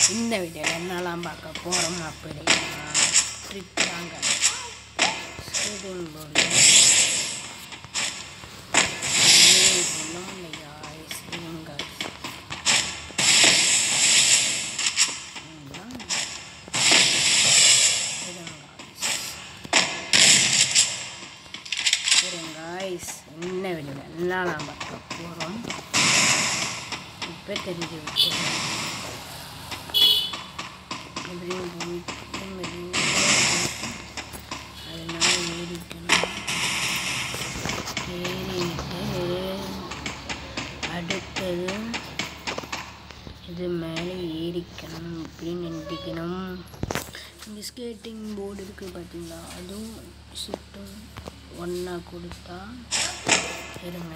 இந்த வீடியோவில் என்னெல்லாம் பார்க்க போகிறோம் அப்படின்னா ட்ரிக் தாங்க ஸ்கேட்டிங் போர்டு ஒன்றும் இல்லையா இருங்க guys என்ன வீடியோவில் என்னெல்லாம் பார்க்க போகிறோம் இப்போ தெரிஞ்சு வச்சுருக்கோம் எப்படியும் போயிட்டு மெதுவா அதனால ஏறிக்கணும் ஏறிட்டு அடுத்தது இது மேலே ஏறிக்கணும் அப்படின்னு நினைக்கணும் இந்த ஸ்கேட்டிங் போர்டு இருக்குது பார்த்தீங்களா அதுவும் ஷிஃப்ட்டும் ஒன்றா கொடுத்தா இருங்க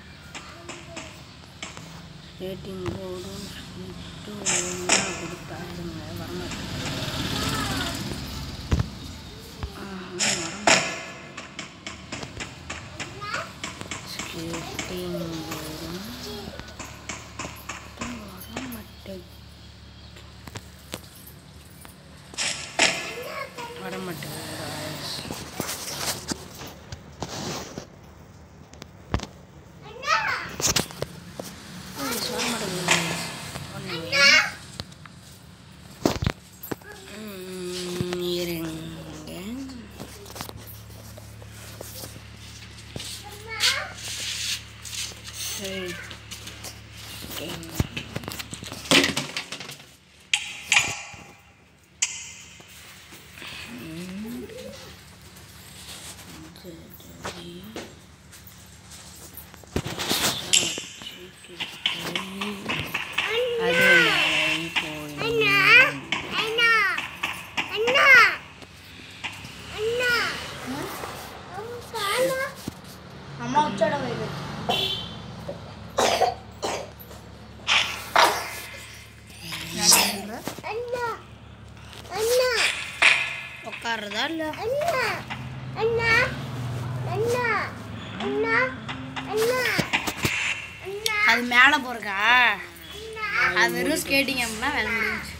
ஸ்கேட்டிங் போர்டும் ஷிஃப்ட்டும் ஒன்றா கொடுத்தா இருங்க வரமாட்டேங்குது ஆஹா, வரமாட்டேங்குது. ஸ்கேட்டிங் போர்டும் வரமாட்டேங்குது வரமாட்டேங்குது guys. Guys, வரமாட்டேங்குது guys. ஒண்ணு. ம், இருங்க சரி. ம். சரி. அது மேலே போய் అమ్మ వచ్చాడు వైపు உட்காருறதா இல்லை அது மேலே போறக்கா அது வெறும் ஸ்கேட்டிங் அப்படின்னா வேலை முடிஞ்சு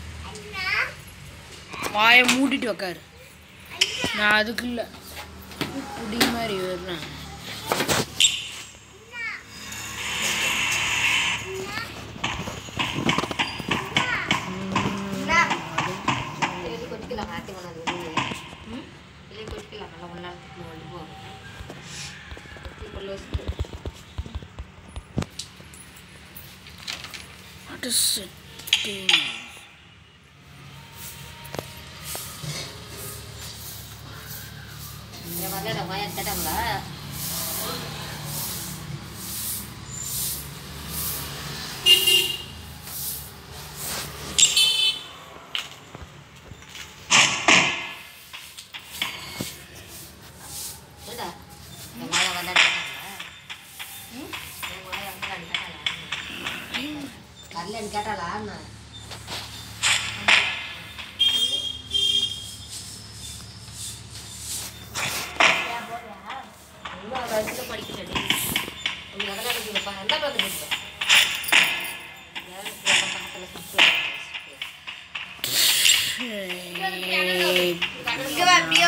வாயை மூடிட்டு உக்காரு நான் அதுக்கு இல்லை குடி மாதிரி வர்றேன் వెళ్ళి కొట్టుకెళ్ళా హ్యాపీ ఉన్నది వెళ్ళి కొట్టుకెళ్ళా మళ్ళీ ఉన్నాను నువ్వు వెళ్ళిపో ఇప్పుడు వస్తుంది What is sitting? నేను வரலடா எத்தட்டங்களா ஏடா என்னால வரலடாங்களா ம் என்னால வரலடா வரலன்னு கேட்டாளா நான் இன்னும் வயசுல படிக்கலடி உங்களுக்கு அதெல்லாம் எனக்கு வைப்பாங்க எந்த பார்த்து படிப்பேன் பக்கத்தில் சுற்றி இங்கே வா அப்படியே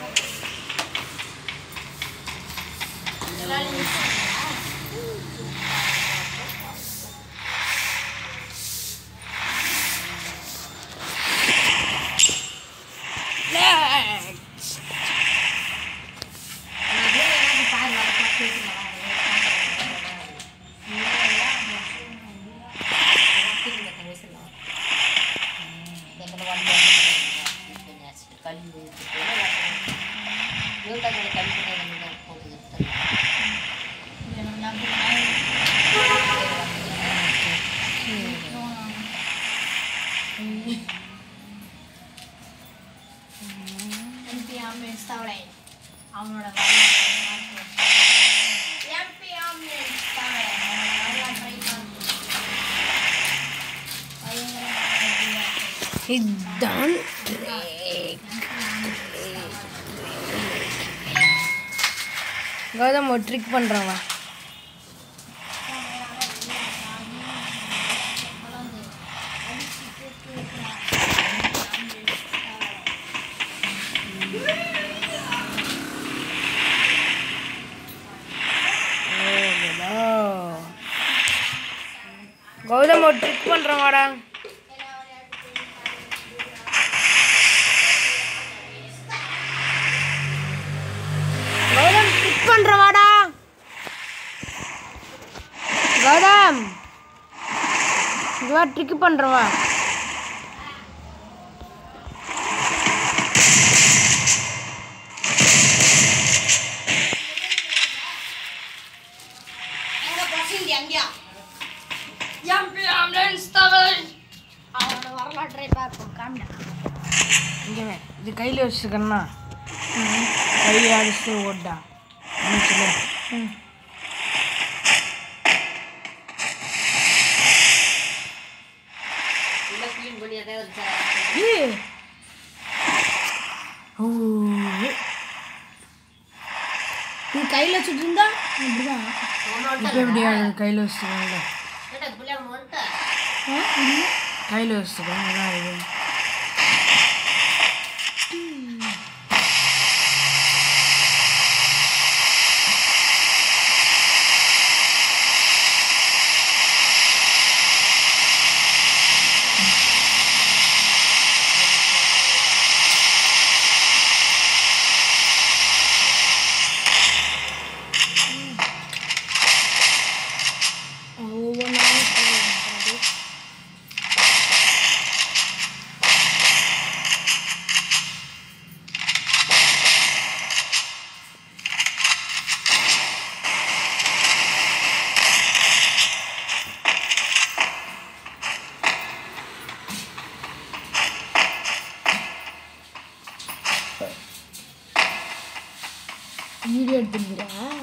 ఎంపీ ఆమ్లెట్ తావడే அவனோட எம்பி ஆம்லெட் తావడే நல்லா ட்ரை பண்ணு இதுதான் கௌதம் ஒரு ட்ரிக் பண்ணுறவா அடிச்சு போட்டு ஒரு ட்ரிக் பண்ணுறேன் வாடா கௌதம் ட்ரிக் பண்ணுறேன் வாடா கௌதம் இங்க வா ட்ரிக் பண்ணுறேன் வா எங்க பசங்க எங்கயா அவனோட வரலாற்றை பார்ப்போம் காமிடா இங்கே இது கையில் வச்சுக்கண்ணா கையில் அடிச்சு ஓட்டா அனுப்பிச்சுல ம் உள்ள க்ளீன் பண்ணி அதே வச்சா ஏய். ஓ. நீ கையில் வச்சுட்டு இருந்தா இப்படிதான் இப்போ எப்படி கையில் வச்சுருக்காங்களே ஏடா புள்ளைய மொட்டை கையில் வச்சுருக்காங்க நல்லா இருக்கு ஒவ்வொன்றாவும் சொல்லுங்க வீடியோ எடுத்துருக்குறா